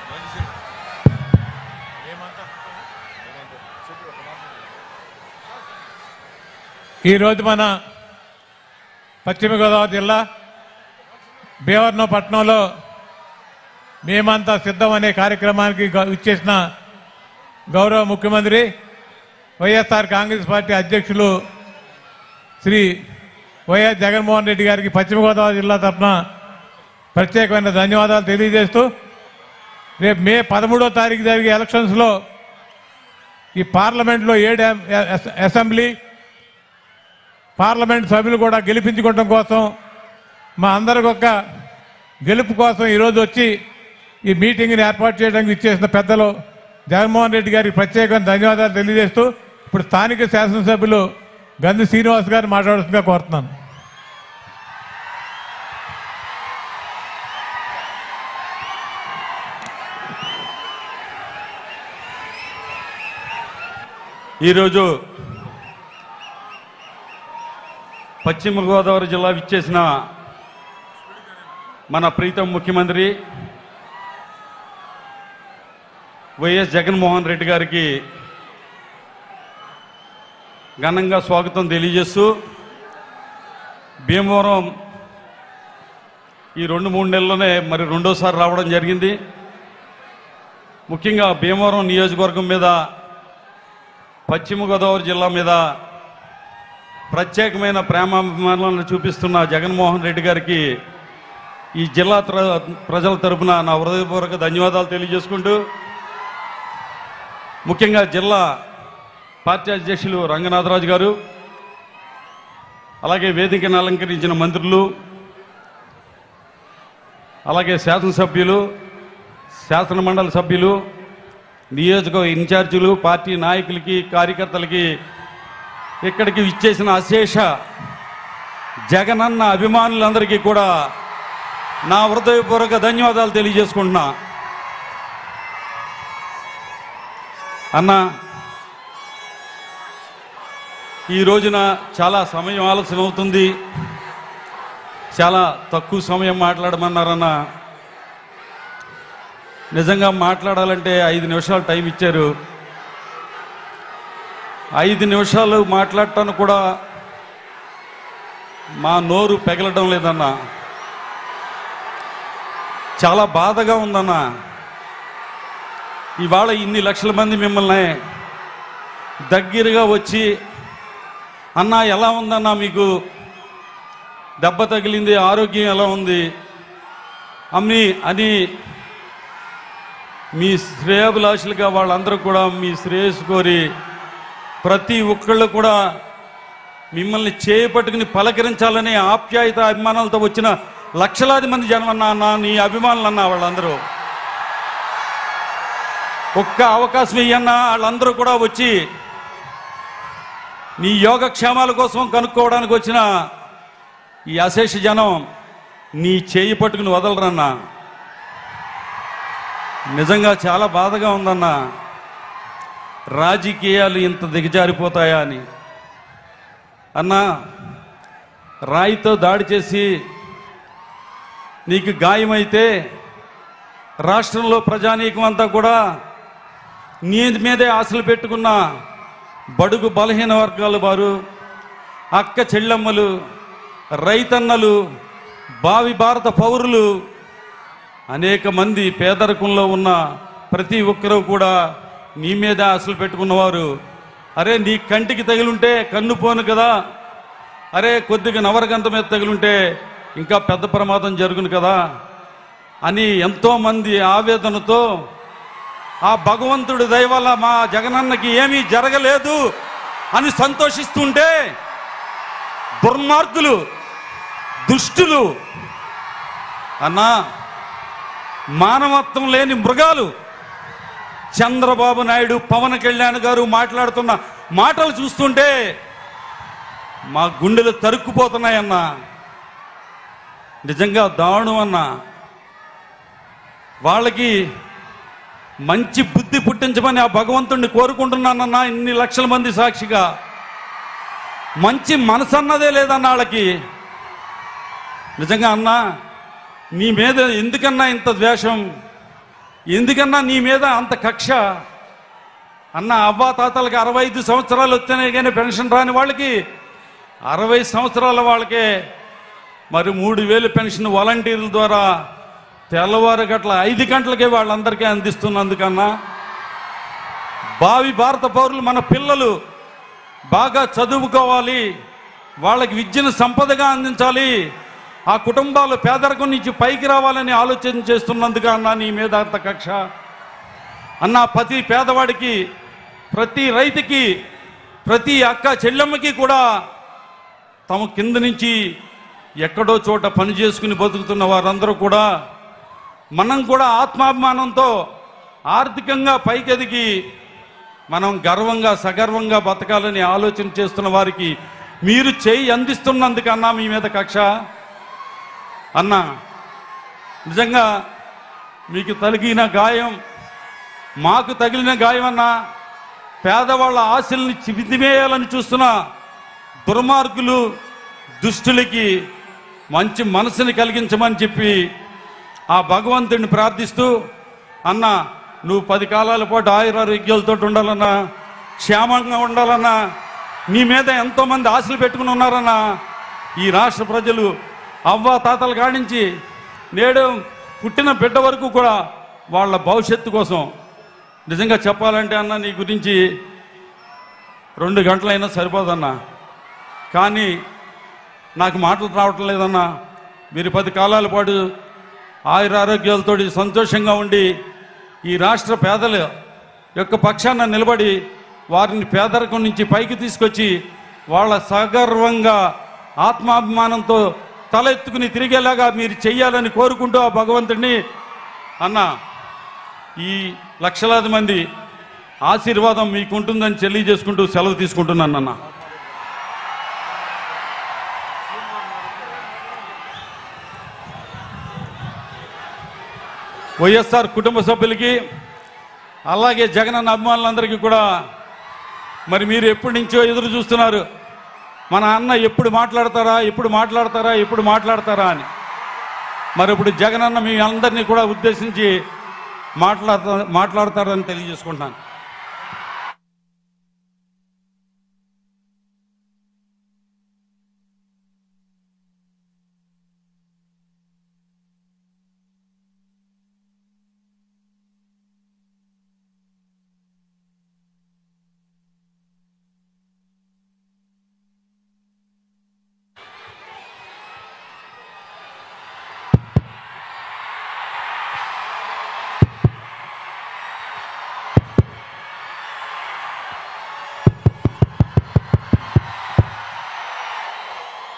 ఈరోజు మన పశ్చిమ గోదావరి జిల్లా భీమవరం పట్టణంలో మేమంతా సిద్ధం అనే కార్యక్రమానికి గ- ఇచ్చేసిన గౌరవ ముఖ్యమంత్రి వైఎస్ఆర్ కాంగ్రెస్ పార్టీ అధ్యక్షులు శ్రీ వైఎస్ జగన్మోహన్ రెడ్డి గారికి పశ్చిమ గోదావరి జిల్లా తరఫున ప్రత్యేకమైన ధన్యవాదాలు తెలియజేస్తూ రేపు మే పదమూడో తారీఖు జరిగే ఎలక్షన్స్లో ఈ పార్లమెంట్లో ఏడు ఎం- ఎస్- అసెంబ్లీ పార్లమెంట్ సభ్యులు కూడా గెలిపించుకోవడం కోసం మా అందరికి ఒక గెలుపు కోసం ఈరోజు వచ్చి ఈ మీటింగ్ని ఏర్పాటు చేయడానికి ఇచ్చేసిన పెద్దలు జగన్మోహన్ రెడ్డి గారికి ప్రత్యేకమైన ధన్యవాదాలు తెలియజేస్తూ ఇప్పుడు స్థానిక శాసనసభ్యులు గంధి శ్రీనివాస్ గారు మాట్లాడుతుందిగా కోరుతున్నాను ఈరోజు పశ్చిమ గోదావరి జిల్లా విచ్చేసిన మన ప్రీతం ముఖ్యమంత్రి వైఎస్ జగన్మోహన్ రెడ్డి గారికి ఘనంగా స్వాగతం తెలియజేస్తూ భీమవరం ఈ రెండు మూడు నెలల్లోనే మరి రెండోసారి రావడం జరిగింది ముఖ్యంగా భీమవరం నియోజకవర్గం మీద పశ్చిమ గోదావరి జిల్లా మీద ప్రత్యేకమైన ప్రేమాభిమానాలను చూపిస్తున్న జగన్మోహన్ రెడ్డి గారికి ఈ జిల్లా త్ర- ప్రజల తరపున నా హృదయపూర్వక ధన్యవాదాలు తెలియజేసుకుంటూ ముఖ్యంగా జిల్లా పార్టీ అధ్యక్షులు రంగనాథరాజు గారు అలాగే వేదికను అలంకరించిన మంత్రులు అలాగే శాసనసభ్యులు శాసన మండలి సభ్యులు నియోజకవర్గ ఇన్ఛార్జీలు పార్టీ నాయకులకి కార్యకర్తలకి ఇక్కడికి ఇచ్చేసిన అశేష జగనన్న అభిమానులందరికీ కూడా నా హృదయపూర్వక ధన్యవాదాలు తెలియజేసుకుంటున్నా అన్న ఈ రోజున చాలా సమయం ఆలస్యం అవుతుంది చాలా తక్కువ సమయం మాట్లాడమన్నారన్న నిజంగా మాట్లాడాలంటే ఐదు నిమిషాలు టైం ఇచ్చారు ఐదు నిమిషాలు మాట్లాడటానికి కూడా మా నోరు పెగలడం లేదన్న చాలా బాధగా ఉందన్న ఇవాళ ఇన్ని లక్షల మంది మిమ్మల్ని దగ్గరగా వచ్చి అన్న ఎలా ఉందన్నా మీకు దెబ్బ తగిలింది ఆరోగ్యం ఎలా ఉంది అమ్మి అని మీ శ్రేయాభిలాషులుగా వాళ్ళందరూ కూడా మీ శ్రేయస్సు కోరి ప్రతి ఒక్కళ్ళు కూడా మిమ్మల్ని చేపట్టుకుని పలకరించాలనే ఆప్యాయత అభిమానాలతో వచ్చిన లక్షలాది మంది జనం అన్నా అన్న నీ అభిమానులు అన్నా వాళ్ళందరూ ఒక్క అవకాశం ఇయ్యన్నా వాళ్ళందరూ కూడా వచ్చి నీ యోగక్షేమాల కోసం కనుక్కోవడానికి వచ్చిన ఈ అశేష జనం నీ చేయి పట్టుకుని వదలరన్నా నిజంగా చాలా బాధగా ఉందన్న రాజకీయాలు ఇంత దిగజారిపోతాయా అని అన్నా రాయితో దాడి చేసి నీకు గాయమైతే రాష్ట్రంలో ప్రజానీకం అంతా కూడా నీ మీదే ఆశలు పెట్టుకున్న బడుగు బలహీన వర్గాల వారు అక్క చెల్లెమ్మలు రైతన్నలు భావి భారత పౌరులు అనేక మంది పేదరికంలో ఉన్న ప్రతి ఒక్కరూ కూడా నీ మీద ఆశలు పెట్టుకున్నవారు అరే నీ కంటికి తగిలుంటే కన్ను పోను కదా అరే కొద్దిగా నవరగంత మీద తగిలుంటే ఇంకా పెద్ద ప్రమాదం జరుగును కదా అని ఎంతోమంది ఆవేదనతో ఆ భగవంతుడి దయ వల్ల మా జగనన్నకి ఏమీ జరగలేదు అని సంతోషిస్తుంటే దుర్మార్గులు దుష్టులు అన్నా మానవత్వం లేని మృగాలు చంద్రబాబు నాయుడు పవన్ కళ్యాణ్ గారు మాట్లాడుతున్న మాటలు చూస్తుంటే మా గుండెలు తరుక్కుపోతున్నాయన్నా నిజంగా దారుణం అన్నా వాళ్ళకి మంచి బుద్ధి పుట్టించమని ఆ భగవంతుణ్ణి కోరుకుంటున్నానన్నా ఇన్ని లక్షల మంది సాక్షిగా మంచి మనసు అన్నదే లేదన్న వాళ్ళకి నిజంగా అన్నా నీ మీద ఎందుకన్నా ఇంత ద్వేషం ఎందుకన్నా నీ మీద అంత కక్ష అన్న అవ్వా తాతలకి అరవై ఐదు సంవత్సరాలు వచ్చినాయి కానీ పెన్షన్ రాని వాళ్ళకి అరవై సంవత్సరాల వాళ్ళకే మరి మూడు వేలు పెన్షన్ వాలంటీర్ల ద్వారా తెల్లవారు గట్ల ఐదు గంటలకే వాళ్ళందరికీ అందిస్తున్నందుకన్నా భావి భారత పౌరులు మన పిల్లలు బాగా చదువుకోవాలి వాళ్ళకి విద్యను సంపదగా అందించాలి ఆ కుటుంబాలు పేదరికం నుంచి పైకి రావాలని ఆలోచన చేస్తున్నందుకు అన్న నీ మీద అంత కక్ష అన్న ప్రతి పేదవాడికి ప్రతి రైతుకి ప్రతి అక్క చెల్లెమ్మకి కూడా తమ కింద నుంచి ఎక్కడో చోట పని చేసుకుని బతుకుతున్న వారందరూ కూడా మనం కూడా ఆత్మాభిమానంతో ఆర్థికంగా పైకెదిగి మనం గర్వంగా సగర్వంగా బతకాలని ఆలోచన చేస్తున్న వారికి మీరు చేయి అందిస్తున్నందుకన్నా మీ మీద కక్ష అన్న నిజంగా మీకు తగిలిన గాయం మాకు తగిలిన గాయం అన్నా పేదవాళ్ళ ఆశల్ని చివిదివేయాలని చూస్తున్న దుర్మార్గులు దుష్టులకి మంచి మనసుని కలిగించమని చెప్పి ఆ భగవంతుడిని ప్రార్థిస్తూ అన్న నువ్వు పది కాలాల పాటు ఆయురారోగ్యాలతో ఉండాలన్నా క్షేమంగా ఉండాలన్నా నీ మీద ఎంతోమంది ఆశలు పెట్టుకుని ఉన్నారన్నా ఈ రాష్ట్ర ప్రజలు అవ్వ తాతల కాడించి నేడు పుట్టిన బిడ్డ వరకు కూడా వాళ్ళ భవిష్యత్తు కోసం నిజంగా చెప్పాలంటే అన్న నీ గురించి రెండు గంటలైనా సరిపోదన్నా కానీ నాకు మాటలు రావటం లేదన్నా మీరు పది కాలాల పాటు ఆయుర ఆరోగ్యాలతో సంతోషంగా ఉండి ఈ రాష్ట్ర పేదల యొక్క పక్షాన నిలబడి వారిని పేదరికం నుంచి పైకి తీసుకొచ్చి వాళ్ళ సగర్వంగా ఆత్మాభిమానంతో తల ఎత్తుకుని తిరిగేలాగా మీరు చెయ్యాలని కోరుకుంటూ ఆ భగవంతుడిని అన్న ఈ లక్షలాది మంది ఆశీర్వాదం మీకుంటుందని తెలియజేసుకుంటూ సెలవు తీసుకుంటున్నాను అన్న వైఎస్ఆర్ కుటుంబ సభ్యులకి అలాగే జగనన్న అభిమానులందరికీ కూడా మరి మీరు ఎప్పటి నుంచో ఎదురు చూస్తున్నారు మన అన్న ఎప్పుడు మాట్లాడతారా ఎప్పుడు మాట్లాడతారా ఎప్పుడు మాట్లాడతారా అని మరి ఇప్పుడు జగనన్న మీ అందరినీ కూడా ఉద్దేశించి మాట్లాడతా మాట్లాడతారని తెలియజేసుకుంటున్నాను